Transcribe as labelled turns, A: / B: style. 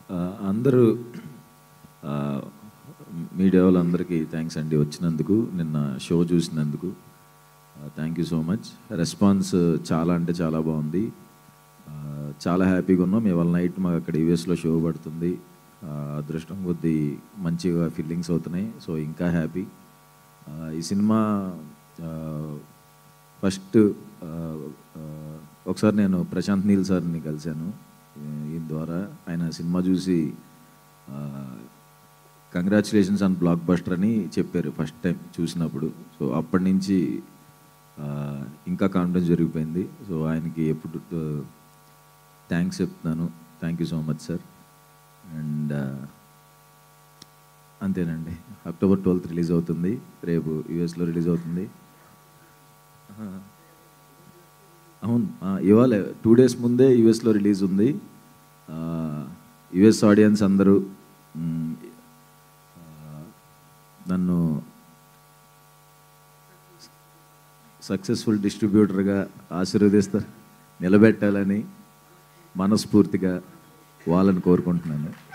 A: ఆ, అందరూ ఆ, మీడియా వాళ్ళందరికీ థ్యాంక్స్ అండి వచ్చినందుకు నిన్న షో చూసినందుకు thank you so much response చాలా అంటే చాలా బాగుంది ఆ, చాలా హ్యాపీగా ఉన్నాం ఇవాళ నైట్ మాకు అక్కడ యూఎస్లో షో పడుతుంది ఆ, అదృష్టం కొద్దీ మంచిగా ఫీలింగ్స్ అవుతున్నాయి సో ఇంకా హ్యాపీ ఈ సినిమా ఫస్ట్ ఒకసారి నేను ప్రశాంత్ నీల్ సార్ని కలిశాను ఈ ద్వారా ఆయన సినిమా చూసి కంగ్రాచులేషన్స్ ఆన్ బ్లాక్ బస్టర్ అని చెప్పారు ఫస్ట్ టైం చూసినప్పుడు సో అప్పటి నుంచి ఆ, ఇంకా కాన్ఫిడెన్స్ జరిగిపోయింది సో ఆయనకి ఎప్పుడు థ్యాంక్స్ చెప్తున్నాను thank you so much sir and అంతేనండి అక్టోబర్ ట్వెల్త్ రిలీజ్ అవుతుంది రేపు యూఎస్లో రిలీజ్ అవుతుంది ఆహా. అవును ఆ, ఇవాళ టూ డేస్ ముందే యూఎస్లో రిలీజ్ ఉంది యుఎస్ ఆడియన్స్ అందరూ మ్, ఆ, నన్ను సక్సెస్ఫుల్ డిస్ట్రిబ్యూటర్గా ఆశీర్వదిస్తారు నిలబెట్టాలని మనస్ఫూర్తిగా వాళ్ళని కోరుకుంటున్నాను